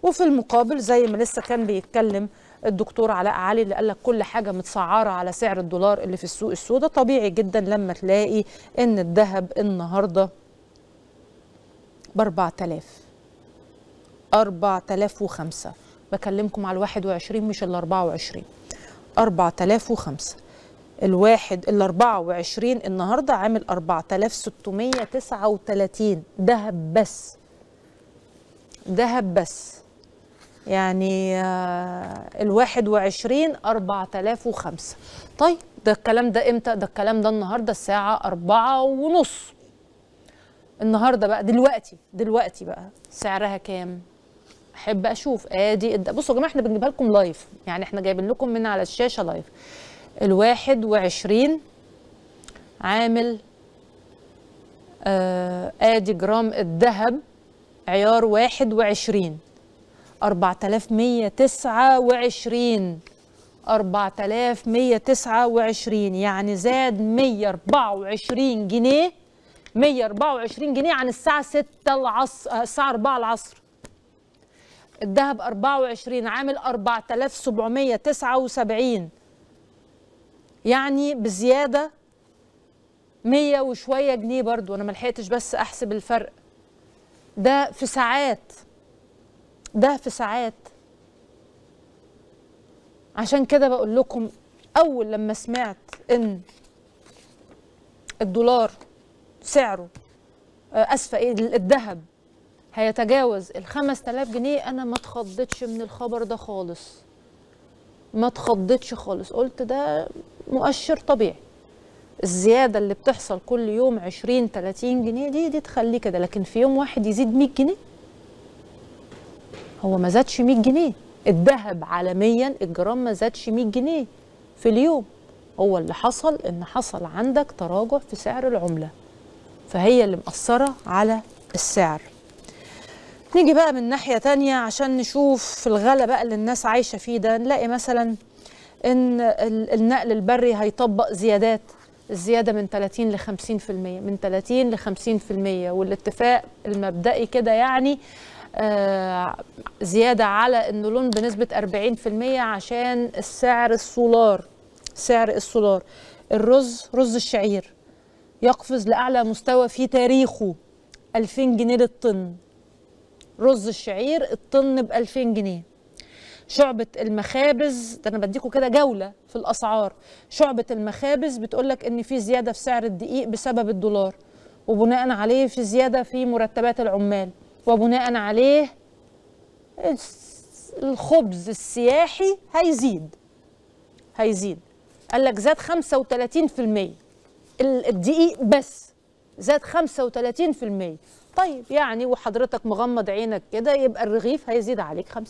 وفي المقابل زي ما لسه كان بيتكلم الدكتور علاء علي اللي قال لك كل حاجه متسعره على سعر الدولار اللي في السوق السوداء طبيعي جدا لما تلاقي ان الذهب النهارده ب 4000 4005 بكلمكم على ال 21 مش ال 24 4005 الواحد ال 24 النهارده عامل 4639 ذهب بس ذهب بس يعني ال 21 4005 طيب ده الكلام ده امتى؟ ده الكلام ده النهارده الساعة أربعة ونص النهارده بقى دلوقتي دلوقتي بقى سعرها كام؟ احب اشوف ادي بصوا يا جماعه احنا بنجيبها لكم لايف يعني احنا جايبين لكم من على الشاشه لايف الواحد وعشرين عامل آه ادي جرام الذهب عيار واحد وعشرين أربعة آلاف مية تسعة وعشرين أربعة آلاف مية تسعة وعشرين يعني زاد مية أربعة وعشرين جنيه مية أربعة وعشرين جنيه عن الساعة ستة العصر الساعة أربعة العصر الذهب 24 عامل 4779 يعني بزياده 100 وشويه جنيه برضو انا ما لحقتش بس احسب الفرق ده في ساعات ده في ساعات عشان كده بقول لكم اول لما سمعت ان الدولار سعره اسفه ايه الذهب هيتجاوز ال 5000 جنيه انا ما اتخضتش من الخبر ده خالص ما اتخضتش خالص قلت ده مؤشر طبيعي الزياده اللي بتحصل كل يوم 20 30 جنيه دي دي تخليه كده لكن في يوم واحد يزيد 100 جنيه هو ما زادش 100 جنيه الذهب عالميا الجرام ما زادش 100 جنيه في اليوم هو اللي حصل ان حصل عندك تراجع في سعر العمله فهي اللي مأثره على السعر نيجي بقى من ناحية تانية عشان نشوف في الغلا بقى اللي الناس عايشة فيه ده نلاقي مثلا ان النقل البري هيطبق زيادات الزيادة من 30 ل 50% من 30 ل 50% والاتفاق المبدئي كده يعني آه زيادة على النولون بنسبة 40% عشان السعر السولار سعر السولار الرز رز الشعير يقفز لأعلى مستوى في تاريخه 2000 جنيه للطن رز الشعير الطن ب 2000 جنيه شعبة المخابز ده انا بديكم كده جولة في الاسعار شعبة المخابز بتقول لك ان في زيادة في سعر الدقيق بسبب الدولار وبناء عليه في زيادة في مرتبات العمال وبناء عليه الخبز السياحي هيزيد هيزيد قال لك زاد 35% الدقيق بس زاد 35% طيب يعني وحضرتك مغمض عينك كده يبقى الرغيف هيزيد عليك 35%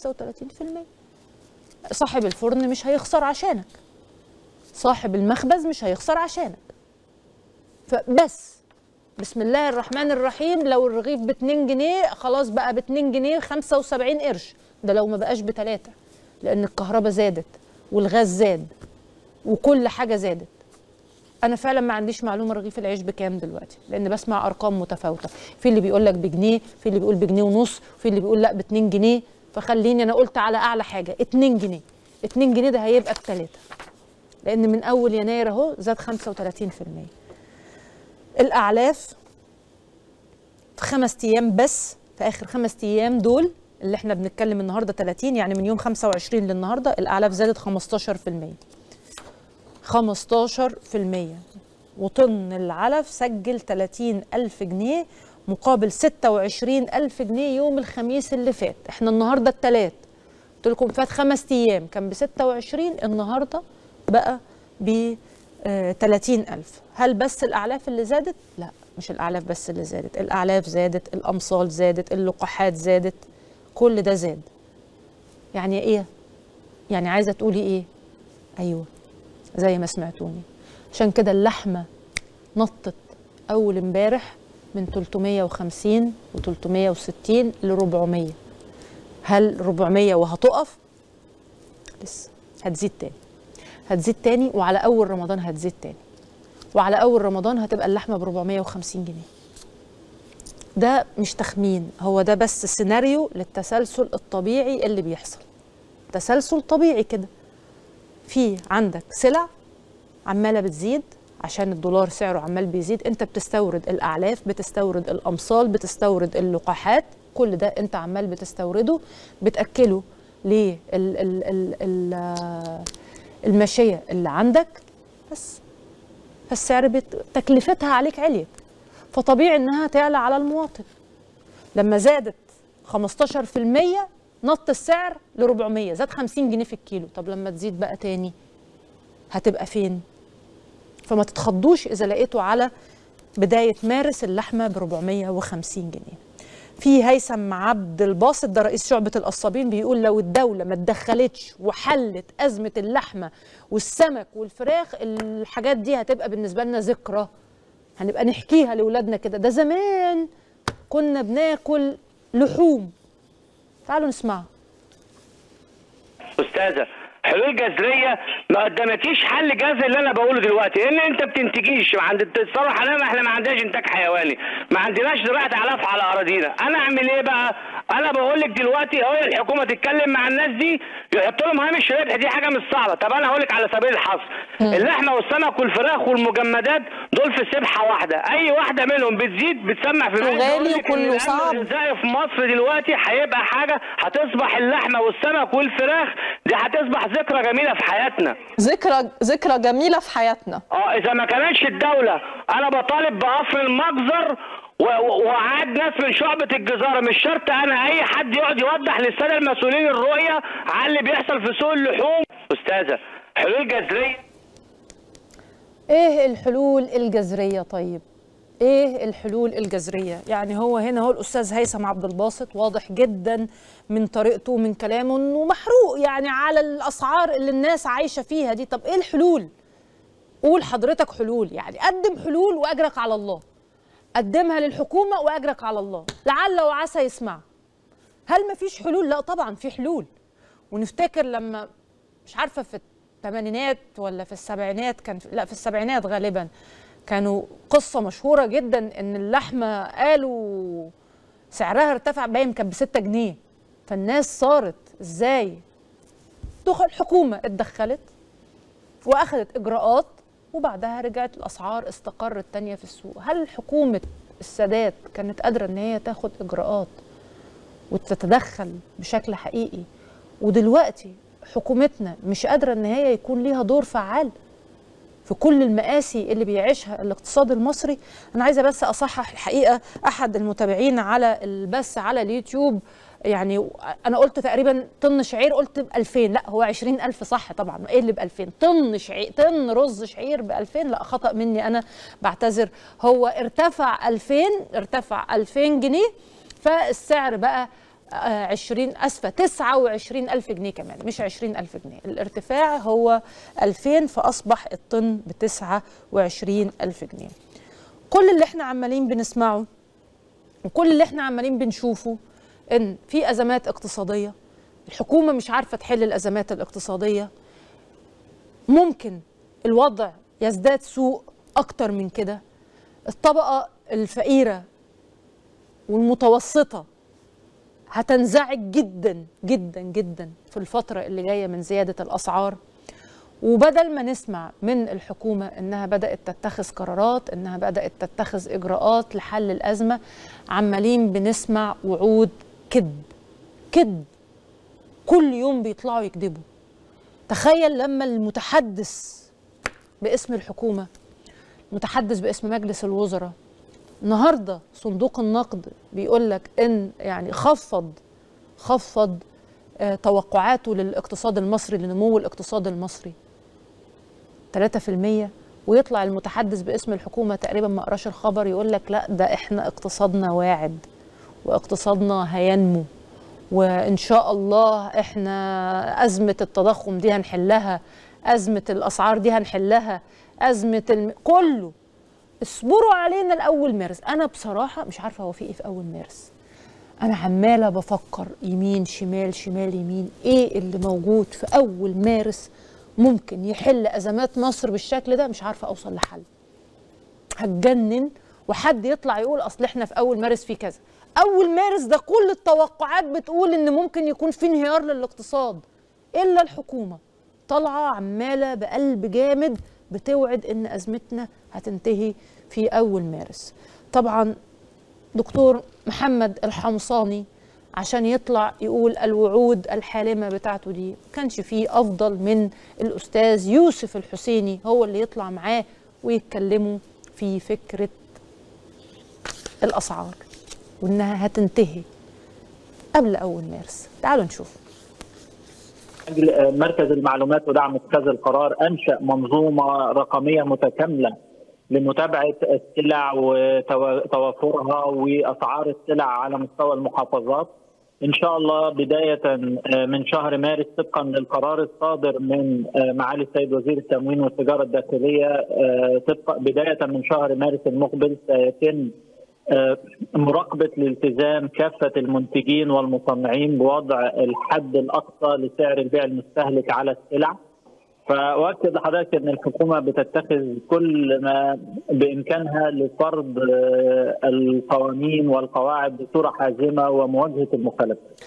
صاحب الفرن مش هيخسر عشانك صاحب المخبز مش هيخسر عشانك فبس بسم الله الرحمن الرحيم لو الرغيف ب 2 جنيه خلاص بقى ب 2 جنيه 75 قرش ده لو ما بقاش بتلاتة لان الكهرباء زادت والغاز زاد وكل حاجه زادت انا فعلا ما عنديش معلومه رغيف العيش بكام دلوقتي لان بسمع ارقام متفاوته في اللي بيقول لك بجنيه في اللي بيقول بجنيه ونص في اللي بيقول لا ب 2 جنيه فخليني انا قلت على اعلى حاجه 2 جنيه 2 جنيه ده هيبقى بثلاثه لان من اول يناير اهو زاد 35% الاعلاف في خمس ايام بس في اخر خمس ايام دول اللي احنا بنتكلم النهارده 30 يعني من يوم 25 للنهارده الاعلاف زادت 15% 15% وطن العلف سجل 30 ألف جنيه مقابل 26 ألف جنيه يوم الخميس اللي فات احنا النهاردة التلات قلت لكم فات خمس أيام كان ب 26 النهاردة بقى ب 30 ألف هل بس الأعلاف اللي زادت؟ لا مش الأعلاف بس اللي زادت الأعلاف زادت الأمصال زادت اللقاحات زادت كل ده زاد يعني إيه؟ يعني عايزة تقولي إيه؟ أيوه زي ما سمعتوني عشان كده اللحمه نطت اول امبارح من 350 و360 ل 400 هل 400 وهتقف لسه هتزيد تاني هتزيد تاني وعلى اول رمضان هتزيد تاني وعلى اول رمضان هتبقى اللحمه ب 450 جنيه ده مش تخمين هو ده بس سيناريو للتسلسل الطبيعي اللي بيحصل تسلسل طبيعي كده في عندك سلع عماله بتزيد عشان الدولار سعره عمال بيزيد انت بتستورد الاعلاف بتستورد الامصال بتستورد اللقاحات كل ده انت عمال بتستورده بتاكله للماشيه اللي عندك بس فالسعر بت... تكلفتها عليك عليت فطبيعي انها تعلى على المواطن لما زادت 15% نط السعر ل 400 زاد 50 جنيه في الكيلو طب لما تزيد بقى تاني هتبقى فين فما تتخضوش اذا لقيتوا على بدايه مارس اللحمه ب 450 جنيه في هيثم عبد الباسط ده رئيس شعبة القصابين بيقول لو الدولة ما اتدخلتش وحلت أزمة اللحمة والسمك والفراخ الحاجات دي هتبقى بالنسبة لنا ذكرى هنبقى نحكيها لأولادنا كده ده زمان كنا بناكل لحوم تعالوا نسمعها استاذه حلول جذريه ما قدمتيش حل جذري اللي انا بقوله دلوقتي ان انت بتنتجيش عند الصراحه انا احنا ما عندناش انتاج حيواني ما عندناش زراعه علف على اراضينا انا اعمل ايه بقى انا بقول لك دلوقتي اهو الحكومه تتكلم مع الناس دي يحط لهم هامش ربح دي حاجه مش صعبه طب انا هقول لك على سبيل الحصر اللحمه والسمك والفراخ والمجمدات دول في سبحه واحده اي واحده منهم بتزيد بتسمع في وغالي وكله صعب الغذائي في مصر دلوقتي هيبقى حاجه هتصبح اللحمه والسمك والفراخ دي هتصبح ذكرى جميله في حياتنا ذكرى ذكرى جميله في حياتنا اه اذا ما كانتش الدوله انا بطالب بقفل المجزر وعاد ناس من شعبة الجزارة مش شرط أنا أي حد يقعد يوضح للسادة المسؤولين الرؤية على اللي بيحصل في سوق اللحوم أستاذة حلول جذرية إيه الحلول الجذرية طيب؟ ايه الحلول الجذريه يعني هو هنا هو الاستاذ هيثم عبد الباسط واضح جدا من طريقته ومن كلامه انه محروق يعني على الاسعار اللي الناس عايشه فيها دي طب ايه الحلول قول حضرتك حلول يعني قدم حلول واجرك على الله قدمها للحكومه واجرك على الله لعل وعسى يسمع هل ما فيش حلول لا طبعا في حلول ونفتكر لما مش عارفه في الثمانينات ولا في السبعينات كان في لا في السبعينات غالبا كانوا قصة مشهورة جدا إن اللحمة قالوا سعرها ارتفع باين كان ب 6 جنيه فالناس صارت إزاي؟ دخل الحكومة اتدخلت وأخذت إجراءات وبعدها رجعت الأسعار استقرت تانية في السوق هل حكومة السادات كانت قادرة إن هي تاخد إجراءات وتتدخل بشكل حقيقي ودلوقتي حكومتنا مش قادرة إن هي يكون ليها دور فعال في كل المآسي اللي بيعيشها الاقتصاد المصري أنا عايزة بس أصحح الحقيقة أحد المتابعين على البث على اليوتيوب يعني أنا قلت تقريبا طن شعير قلت ب 2000 لا هو 20000 صح طبعا إيه اللي ب 2000 طن شعير طن رز شعير ب 2000 لا خطأ مني أنا بعتذر هو ارتفع 2000 ارتفع 2000 جنيه فالسعر بقى 20 اسفه 29 الف جنيه كمان مش 20 الف جنيه الارتفاع هو 2000 فاصبح الطن ب 29 الف جنيه كل اللي احنا عمالين بنسمعه وكل اللي احنا عمالين بنشوفه ان في ازمات اقتصاديه الحكومه مش عارفه تحل الازمات الاقتصاديه ممكن الوضع يزداد سوء اكتر من كده الطبقه الفقيره والمتوسطه هتنزعج جدا جدا جدا في الفترة اللي جاية من زيادة الأسعار وبدل ما نسمع من الحكومة إنها بدأت تتخذ قرارات إنها بدأت تتخذ إجراءات لحل الأزمة عمالين بنسمع وعود كذب كذب كل يوم بيطلعوا يكذبوا تخيل لما المتحدث باسم الحكومة متحدث باسم مجلس الوزراء النهارده صندوق النقد بيقول لك ان يعني خفض خفض آه توقعاته للاقتصاد المصري لنمو الاقتصاد المصري 3% ويطلع المتحدث باسم الحكومه تقريبا ما قراش الخبر يقول لك لا ده احنا اقتصادنا واعد واقتصادنا هينمو وان شاء الله احنا ازمه التضخم دي هنحلها ازمه الاسعار دي هنحلها ازمه الم... كله اصبروا علينا لاول مارس انا بصراحه مش عارفه هو في ايه في اول مارس انا عماله بفكر يمين شمال شمال يمين ايه اللي موجود في اول مارس ممكن يحل ازمات مصر بالشكل ده مش عارفه اوصل لحل هتجنن وحد يطلع يقول اصل احنا في اول مارس في كذا اول مارس ده كل التوقعات بتقول ان ممكن يكون في انهيار للاقتصاد الا الحكومه طالعه عماله بقلب جامد بتوعد ان ازمتنا هتنتهي في اول مارس طبعا دكتور محمد الحمصاني عشان يطلع يقول الوعود الحالمة بتاعته دي ما كانش فيه أفضل من الأستاذ يوسف الحسيني هو اللي يطلع معاه ويتكلموا في فكرة الأسعار وإنها هتنتهي قبل أول مارس تعالوا نشوف أجل مركز المعلومات ودعم اتخاذ القرار انشا منظومه رقميه متكامله لمتابعه السلع وتوافرها واسعار السلع على مستوى المحافظات. ان شاء الله بدايه من شهر مارس طبقا للقرار الصادر من معالي السيد وزير التموين والتجاره الداخليه طبقا بدايه من شهر مارس المقبل سيتم مراقبة الالتزام كافة المنتجين والمصنعين بوضع الحد الأقصى لسعر البيع المستهلك على السلع فأؤكد لحضرتك أن الحكومة بتتخذ كل ما بإمكانها لفرض القوانين والقواعد بصورة حازمة ومواجهة المخالفات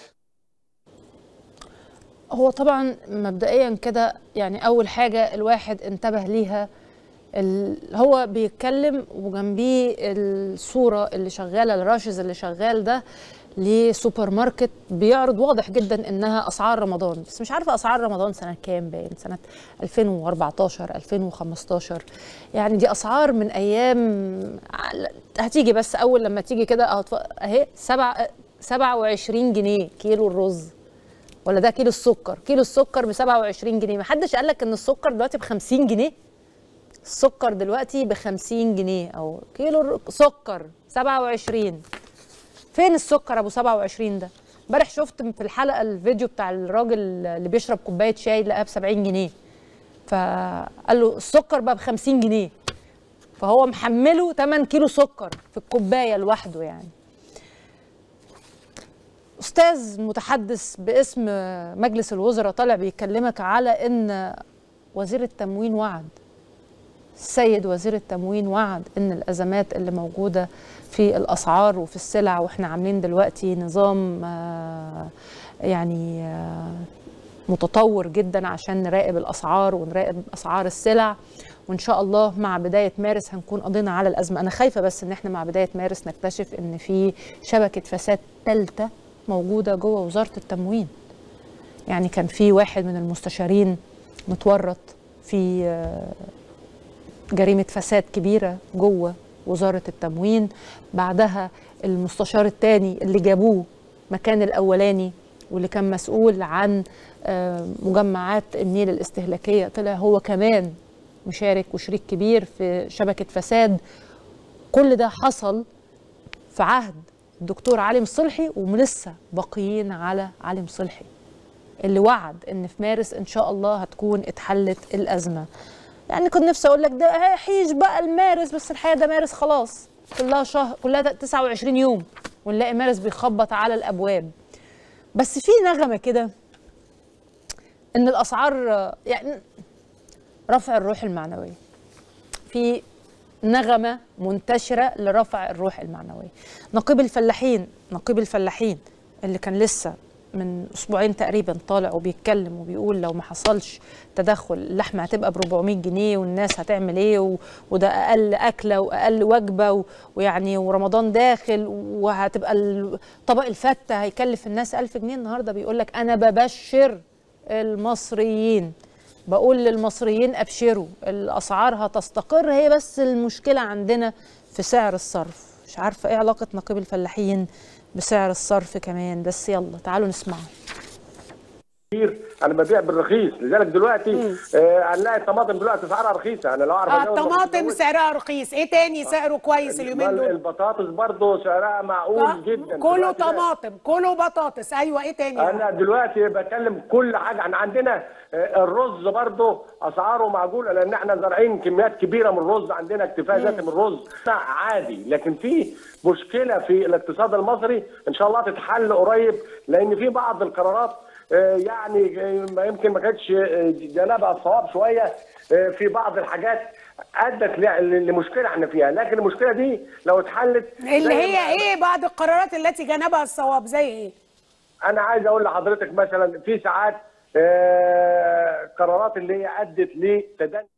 هو طبعا مبدئيا كده يعني أول حاجة الواحد انتبه ليها هو بيتكلم وجنبيه الصوره اللي شغاله الراشز اللي شغال ده لسوبر ماركت بيعرض واضح جدا انها اسعار رمضان بس مش عارفه اسعار رمضان سنه كام باين سنه 2014 2015 يعني دي اسعار من ايام هتيجي بس اول لما تيجي كده اهي 7 27 جنيه كيلو الرز ولا ده كيلو السكر كيلو السكر ب 27 جنيه ما حدش قال لك ان السكر دلوقتي ب 50 جنيه السكر دلوقتي ب 50 جنيه او كيلو سكر 27 فين السكر ابو 27 ده امبارح شفت في الحلقه الفيديو بتاع الراجل اللي بيشرب كوبايه شاي لقاها ب 70 جنيه فقال له السكر بقى ب 50 جنيه فهو محمله 8 كيلو سكر في الكوبايه لوحده يعني استاذ متحدث باسم مجلس الوزراء طالع بيكلمك على ان وزير التموين وعد السيد وزير التموين وعد ان الازمات اللي موجوده في الاسعار وفي السلع واحنا عاملين دلوقتي نظام يعني متطور جدا عشان نراقب الاسعار ونراقب اسعار السلع وان شاء الله مع بدايه مارس هنكون قضينا على الازمه انا خايفه بس ان احنا مع بدايه مارس نكتشف ان في شبكه فساد ثالثه موجوده جوه وزاره التموين يعني كان في واحد من المستشارين متورط في جريمة فساد كبيرة جوه وزارة التموين بعدها المستشار الثاني اللي جابوه مكان الأولاني واللي كان مسؤول عن مجمعات النيل الاستهلاكية طلع هو كمان مشارك وشريك كبير في شبكة فساد كل ده حصل في عهد الدكتور علي مصلحي ولسه باقيين على علي مصلحي اللي وعد ان في مارس ان شاء الله هتكون اتحلت الازمه يعني كنت نفسي اقول لك ده هيحيج بقى المارس بس الحقيقه ده مارس خلاص كلها شهر كلها 29 يوم ونلاقي مارس بيخبط على الابواب بس في نغمه كده ان الاسعار يعني رفع الروح المعنويه في نغمه منتشره لرفع الروح المعنويه نقيب الفلاحين نقيب الفلاحين اللي كان لسه من اسبوعين تقريبا طالع وبيتكلم وبيقول لو ما حصلش تدخل اللحمه هتبقى ب 400 جنيه والناس هتعمل ايه و... وده اقل اكله واقل وجبه و... ويعني ورمضان داخل وهتبقى طبق الفته هيكلف الناس 1000 جنيه النهارده بيقول لك انا ببشر المصريين بقول للمصريين ابشروا الاسعار هتستقر هي بس المشكله عندنا في سعر الصرف مش عارفه ايه علاقه نقيب الفلاحين بسعر الصرف كمان بس يلا تعالوا نسمعه كتير انا ببيع بالرخيص لذلك دلوقتي آه هنلاقي الطماطم دلوقتي اسعارها رخيصه انا لو اعرف اه الطماطم سعرها رخيص ايه تاني سعره كويس اليومين دول البطاطس برضه سعرها معقول جدا كله طماطم كله بطاطس ايوه ايه تاني انا دلوقتي بكلم كل حاجه احنا عندنا الرز برضه اسعاره معقوله لان احنا زارعين كميات كبيره من الرز عندنا اكتفاء ذاتي من الرز عادي لكن في مشكله في الاقتصاد المصري ان شاء الله تتحل قريب لان في بعض القرارات آه، يعني آه، ما يمكن ما كانتش آه، جنابها الصواب شويه آه، في بعض الحاجات ادت ل- لمشكله احنا فيها لكن المشكله دي لو اتحلت اللي زي هي ما- ايه بعض القرارات التي جنبها الصواب زي ايه انا عايز اقول لحضرتك مثلا في ساعات آه، قرارات اللي هي ادت لتدني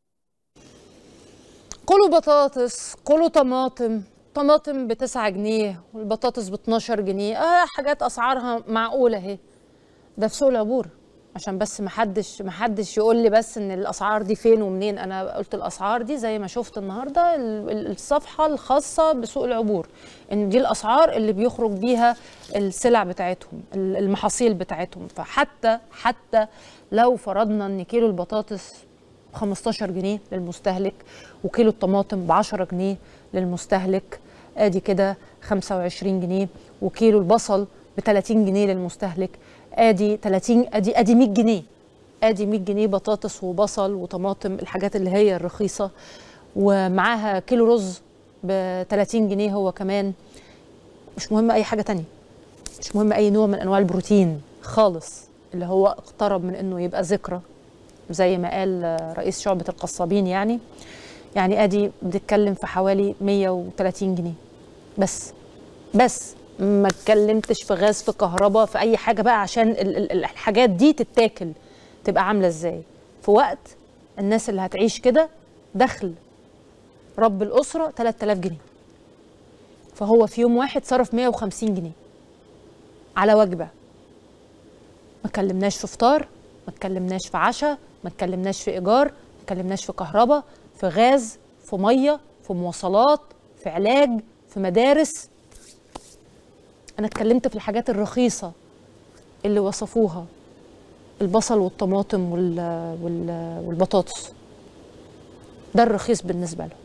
كلوا بطاطس كلوا طماطم طماطم بتسعة جنيه والبطاطس ب 12 جنيه اه حاجات اسعارها معقوله اهي ده في سوق العبور عشان بس محدش محدش يقول لي بس ان الاسعار دي فين ومنين انا قلت الاسعار دي زي ما شفت النهارده ال- ال- الصفحه الخاصه بسوق العبور ان دي الاسعار اللي بيخرج بيها السلع بتاعتهم ال- المحاصيل بتاعتهم فحتى حتى لو فرضنا ان كيلو البطاطس 15 جنيه للمستهلك وكيلو الطماطم ب 10 جنيه للمستهلك ادي كده 25 جنيه وكيلو البصل ب 30 جنيه للمستهلك ادي 30 ادي ادي 100 جنيه ادي 100 جنيه بطاطس وبصل وطماطم الحاجات اللي هي الرخيصه ومعاها كيلو رز ب 30 جنيه هو كمان مش مهم اي حاجه تانية مش مهم اي نوع من انواع البروتين خالص اللي هو اقترب من انه يبقى ذكرى زي ما قال آه، رئيس شعبة القصابين يعني يعني ادي بتتكلم في حوالي 130 جنيه بس بس ما اتكلمتش في غاز في كهرباء في اي حاجه بقى عشان ال- ال- الحاجات دي تتاكل تبقى عامله ازاي في وقت الناس اللي هتعيش كده دخل رب الاسره 3000 جنيه فهو في يوم واحد صرف 150 جنيه على وجبه ما اتكلمناش في فطار ما اتكلمناش في عشاء ما اتكلمناش في ايجار ما اتكلمناش في كهرباء في غاز في ميه في مواصلات في علاج في مدارس انا اتكلمت في الحاجات الرخيصه اللي وصفوها البصل والطماطم وال... وال... والبطاطس ده الرخيص بالنسبه له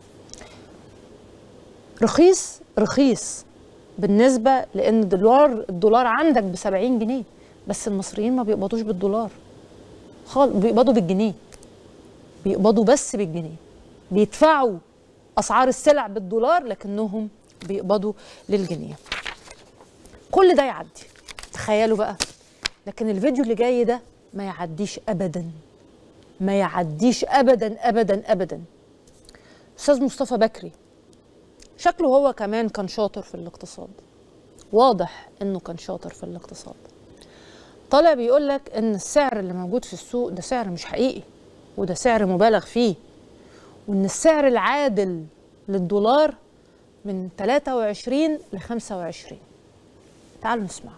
رخيص رخيص بالنسبه لان الدولار الدولار عندك ب 70 جنيه بس المصريين ما بيقبضوش بالدولار خالص بيقبضوا بالجنيه بيقبضوا بس بالجنيه بيدفعوا اسعار السلع بالدولار لكنهم بيقبضوا للجنيه كل ده يعدي تخيلوا بقى لكن الفيديو اللي جاي ده ما يعديش ابدا ما يعديش ابدا ابدا ابدا استاذ مصطفى بكري شكله هو كمان كان شاطر في الاقتصاد واضح انه كان شاطر في الاقتصاد طالع بيقول لك ان السعر اللي موجود في السوق ده سعر مش حقيقي وده سعر مبالغ فيه وان السعر العادل للدولار من 23 ل 25 تعالوا نسمعه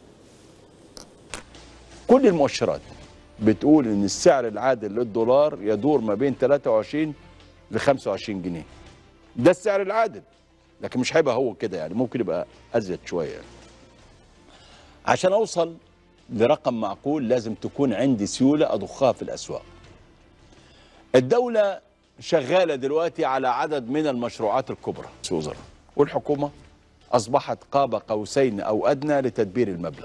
كل المؤشرات بتقول ان السعر العادل للدولار يدور ما بين 23 ل 25 جنيه ده السعر العادل لكن مش هيبقى هو كده يعني ممكن يبقى ازيد شويه يعني. عشان اوصل لرقم معقول لازم تكون عندي سيوله اضخها في الاسواق الدوله شغاله دلوقتي على عدد من المشروعات الكبرى وزراء والحكومه اصبحت قاب قوسين او ادنى لتدبير المبلغ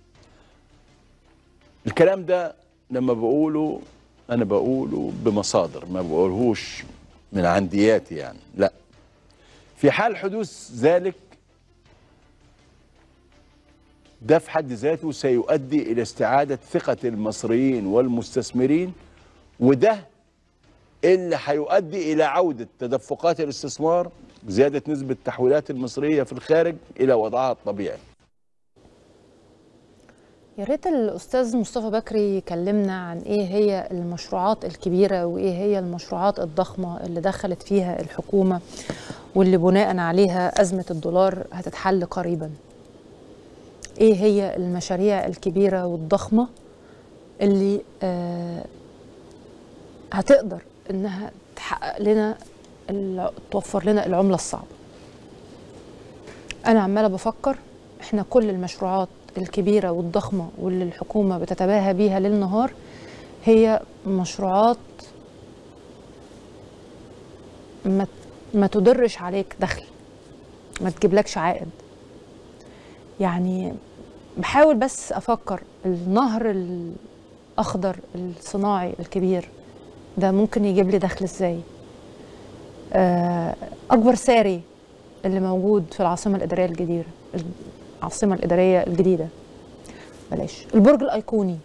الكلام ده لما بقوله انا بقوله بمصادر ما بقولهوش من عندياتي يعني لا في حال حدوث ذلك ده في حد ذاته سيؤدي الى استعاده ثقه المصريين والمستثمرين وده اللي هيؤدي الى عوده تدفقات الاستثمار زياده نسبه التحويلات المصريه في الخارج الى وضعها الطبيعي يا ريت الاستاذ مصطفى بكري يكلمنا عن ايه هي المشروعات الكبيره وايه هي المشروعات الضخمه اللي دخلت فيها الحكومه واللي بناء عليها ازمه الدولار هتتحل قريبا ايه هي المشاريع الكبيره والضخمه اللي آه هتقدر انها تحقق لنا ال- توفر لنا العمله الصعبه انا عماله بفكر احنا كل المشروعات الكبيره والضخمه واللي الحكومه بتتباهى بيها ليل نهار هي مشروعات ما ما تدرش عليك دخل ما تجيبلكش عائد يعني بحاول بس افكر النهر الاخضر الصناعي الكبير ده ممكن يجيب لي دخل ازاي آه، اكبر ساري اللي موجود في العاصمه الاداريه الجديده العاصمه الاداريه الجديده بلاش البرج الايقوني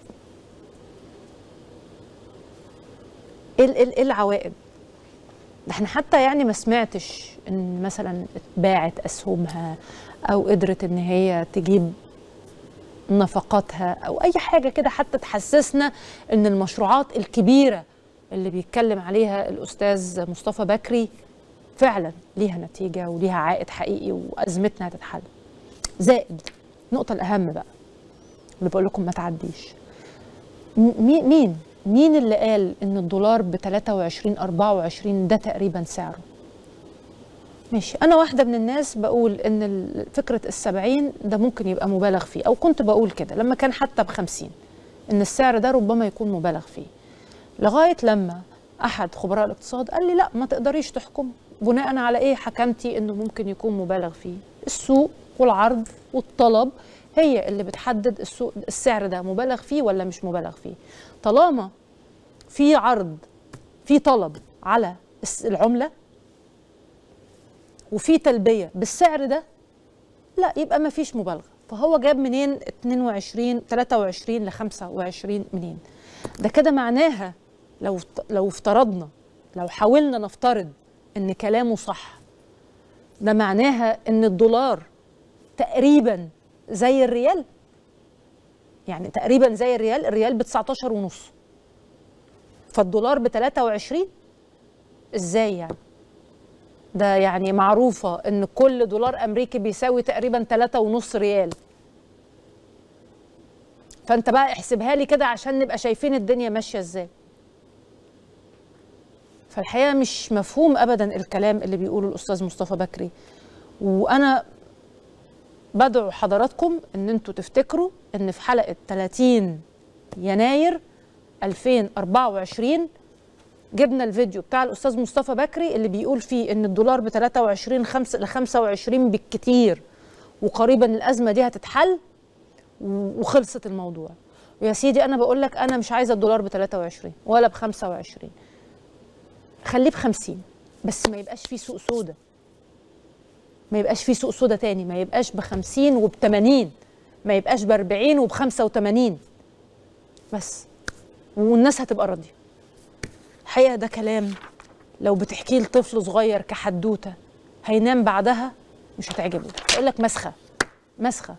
ايه ال- ايه إيه العوائد ده احنا حتى يعني ما سمعتش ان مثلا اتباعت اسهمها او قدرت ان هي تجيب نفقاتها او اي حاجه كده حتى تحسسنا ان المشروعات الكبيره اللي بيتكلم عليها الاستاذ مصطفى بكري فعلا ليها نتيجه وليها عائد حقيقي وازمتنا هتتحل زائد النقطه الاهم بقى اللي بقول لكم ما تعديش م- مين مين مين اللي قال ان الدولار ب 23 24 ده تقريبا سعره ماشي انا واحده من الناس بقول ان ال- فكره السبعين ده ممكن يبقى مبالغ فيه او كنت بقول كده لما كان حتى بخمسين ان السعر ده ربما يكون مبالغ فيه لغايه لما احد خبراء الاقتصاد قال لي لا ما تقدريش تحكم بناء على ايه حكمتي انه ممكن يكون مبالغ فيه السوق والعرض والطلب هي اللي بتحدد السوق السعر ده مبالغ فيه ولا مش مبالغ فيه طالما في عرض في طلب على الس- العمله وفي تلبيه بالسعر ده لا يبقى ما فيش مبالغه فهو جاب منين 22 23 ل 25 منين ده كده معناها لو لو افترضنا لو حاولنا نفترض ان كلامه صح ده معناها ان الدولار تقريبا زي الريال يعني تقريبا زي الريال الريال ب 19 ونص فالدولار ب 23 ازاي يعني ده يعني معروفة ان كل دولار امريكي بيساوي تقريبا 3 ونص ريال فانت بقى احسبها لي كده عشان نبقى شايفين الدنيا ماشية ازاي فالحقيقة مش مفهوم ابدا الكلام اللي بيقوله الاستاذ مصطفى بكري وانا بدعو حضراتكم ان انتوا تفتكروا ان في حلقة 30 يناير 2024 جبنا الفيديو بتاع الاستاذ مصطفى بكري اللي بيقول فيه ان الدولار ب 23 5 ل 25 بالكتير وقريبا الازمه دي هتتحل و- وخلصت الموضوع ويا سيدي انا بقول لك انا مش عايزه الدولار ب 23 ولا ب 25 خليه ب 50 بس ما يبقاش فيه سوق سودا ما يبقاش فيه سوق سودا تاني ما يبقاش ب 50 وب 80 ما يبقاش ب 40 وب 85 بس والناس هتبقى راضيه الحقيقه ده كلام لو بتحكيه لطفل صغير كحدوته هينام بعدها مش هتعجبه يقول لك مسخه مسخه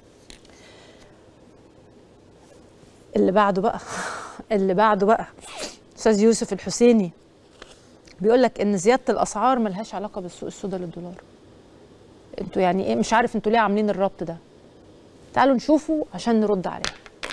اللي بعده بقى اللي بعده بقى استاذ يوسف الحسيني بيقول لك ان زياده الاسعار ملهاش علاقه بالسوق السوداء للدولار انتوا يعني ايه مش عارف انتوا ليه عاملين الربط ده تعالوا نشوفه عشان نرد عليه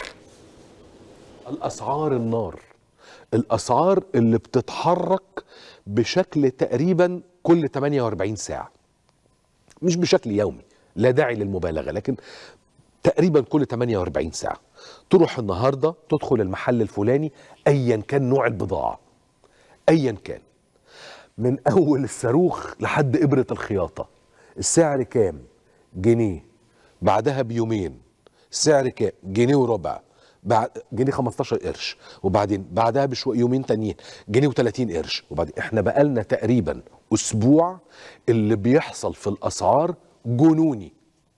الاسعار النار الاسعار اللي بتتحرك بشكل تقريبا كل 48 ساعه مش بشكل يومي لا داعي للمبالغه لكن تقريبا كل 48 ساعه تروح النهارده تدخل المحل الفلاني ايا كان نوع البضاعه ايا كان من اول الصاروخ لحد ابره الخياطه السعر كام جنيه بعدها بيومين السعر كام جنيه وربع بعد جنيه 15 قرش وبعدين بعدها بشويه يومين تانيين جنيه و30 قرش وبعدين احنا بقالنا تقريبا اسبوع اللي بيحصل في الاسعار جنوني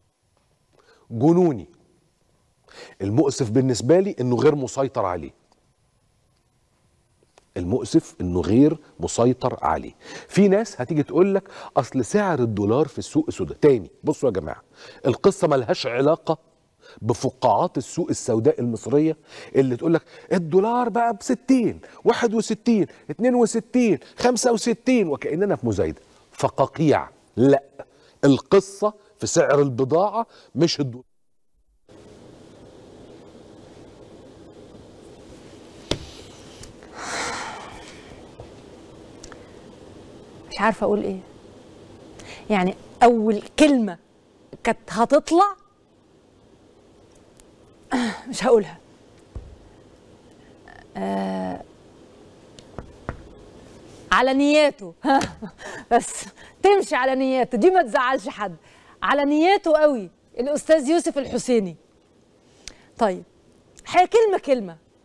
جنوني المؤسف بالنسبه لي انه غير مسيطر عليه المؤسف انه غير مسيطر عليه في ناس هتيجي تقول لك اصل سعر الدولار في السوق السوداء تاني بصوا يا جماعه القصه ملهاش علاقه بفقاعات السوق السوداء المصريه اللي تقول لك الدولار بقى ب 60 61 62 65 وكاننا في مزايده فقاقيع لا القصه في سعر البضاعه مش الدولار مش عارفه اقول ايه يعني اول كلمه كانت هتطلع مش هقولها آه على نياته بس تمشي على نياته دي ما تزعلش حد على نياته قوي الاستاذ يوسف الحسيني طيب هي كلمه كلمه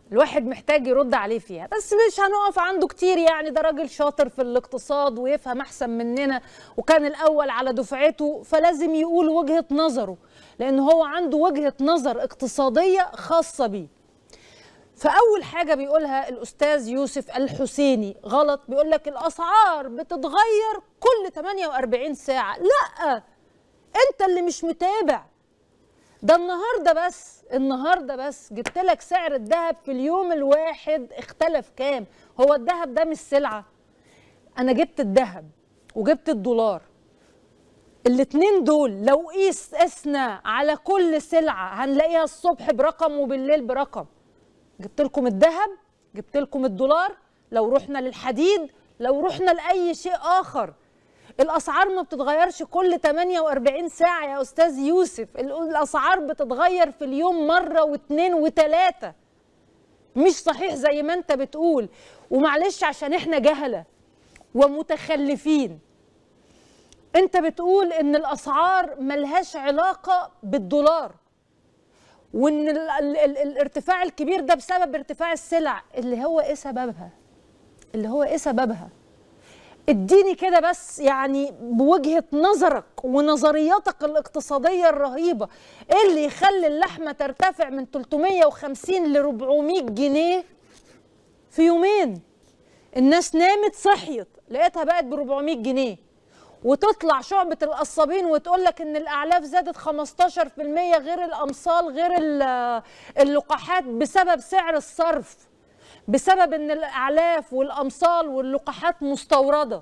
الواحد محتاج يرد عليه فيها بس مش هنقف عنده كتير يعني ده راجل شاطر في الاقتصاد ويفهم احسن مننا وكان الاول على دفعته فلازم يقول وجهة نظره لان هو عنده وجهة نظر اقتصادية خاصة بيه فاول حاجه بيقولها الاستاذ يوسف الحسيني غلط بيقول لك الاسعار بتتغير كل 48 ساعه لا انت اللي مش متابع ده النهارده بس النهارده بس جبت لك سعر الذهب في اليوم الواحد اختلف كام هو الذهب ده مش سلعه انا جبت الذهب وجبت الدولار الاتنين دول لو قيس قسنا على كل سلعه هنلاقيها الصبح برقم وبالليل برقم جبت لكم الذهب جبت لكم الدولار لو رحنا للحديد لو رحنا لاي شيء اخر الاسعار ما بتتغيرش كل 48 ساعه يا استاذ يوسف ال- الاسعار بتتغير في اليوم مره واثنين وثلاثه مش صحيح زي ما انت بتقول ومعلش عشان احنا جهله ومتخلفين انت بتقول ان الاسعار ملهاش علاقه بالدولار وان ال ال ال الارتفاع الكبير ده بسبب ارتفاع السلع اللي هو ايه سببها اللي هو ايه سببها اديني كده بس يعني بوجهة نظرك ونظرياتك الاقتصادية الرهيبة ايه اللي يخلي اللحمة ترتفع من 350 ل 400 جنيه في يومين الناس نامت صحيت لقيتها بقت ب 400 جنيه وتطلع شعبة القصابين وتقول لك ان الاعلاف زادت 15% غير الامصال غير ال- اللقاحات بسبب سعر الصرف بسبب ان الاعلاف والامصال واللقاحات مستورده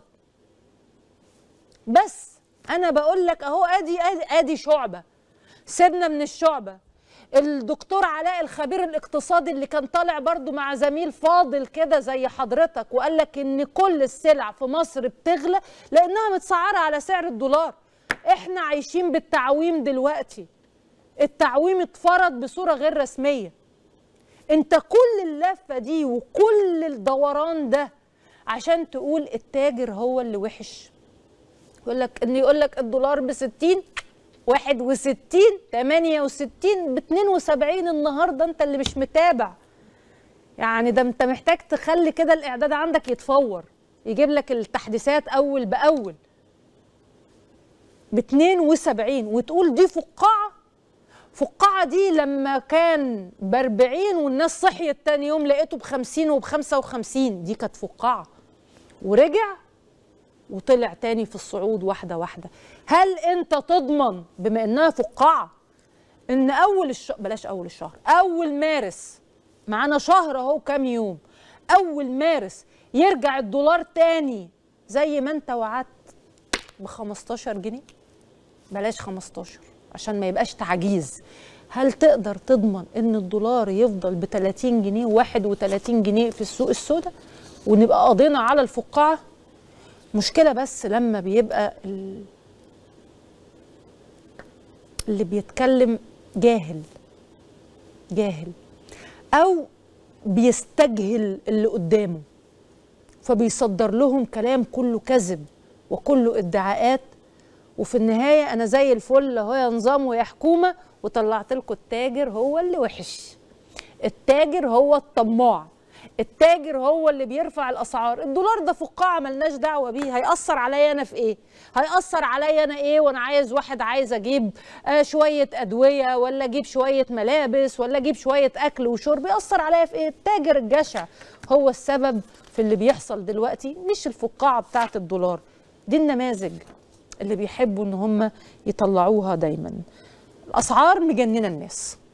بس انا بقول لك اهو ادي ادي, أدي شعبه سيبنا من الشعبه الدكتور علاء الخبير الاقتصادي اللي كان طالع برضو مع زميل فاضل كده زي حضرتك وقال لك ان كل السلع في مصر بتغلى لانها متسعره على سعر الدولار احنا عايشين بالتعويم دلوقتي التعويم اتفرض بصوره غير رسميه انت كل اللفه دي وكل الدوران ده عشان تقول التاجر هو اللي وحش يقول لك ان يقول لك الدولار ب 60 61 68 ب 72 النهارده انت اللي مش متابع يعني ده انت محتاج تخلي كده الاعداد عندك يتفور يجيب لك التحديثات اول باول ب 72 وتقول دي فقاعه فقاعة دي لما كان ب 40 والناس صحيت تاني يوم لقيته ب 50 وب 55 دي كانت فقاعة ورجع وطلع تاني في الصعود واحدة واحدة هل انت تضمن بما انها فقاعة ان اول الشهر بلاش اول الشهر اول مارس معانا شهر اهو كام يوم اول مارس يرجع الدولار تاني زي ما انت وعدت ب 15 جنيه بلاش 15 عشان ما يبقاش تعجيز هل تقدر تضمن ان الدولار يفضل ب 30 جنيه 31 جنيه في السوق السوداء ونبقى قضينا على الفقاعه مشكله بس لما بيبقى ال- اللي بيتكلم جاهل جاهل او بيستجهل اللي قدامه فبيصدر لهم كلام كله كذب وكله ادعاءات وفي النهايه انا زي الفل اهو يا نظام ويا حكومه وطلعت لكم التاجر هو اللي وحش التاجر هو الطماع التاجر هو اللي بيرفع الاسعار الدولار ده فقاعه ملناش دعوه بيه هياثر عليا انا في ايه هياثر عليا انا ايه وانا عايز واحد عايز اجيب آه شويه ادويه ولا اجيب شويه ملابس ولا اجيب شويه اكل وشرب ياثر عليا في ايه التاجر الجشع هو السبب في اللي بيحصل دلوقتي مش الفقاعه بتاعه الدولار دي النماذج اللي بيحبوا ان هم يطلعوها دايما الاسعار مجننه الناس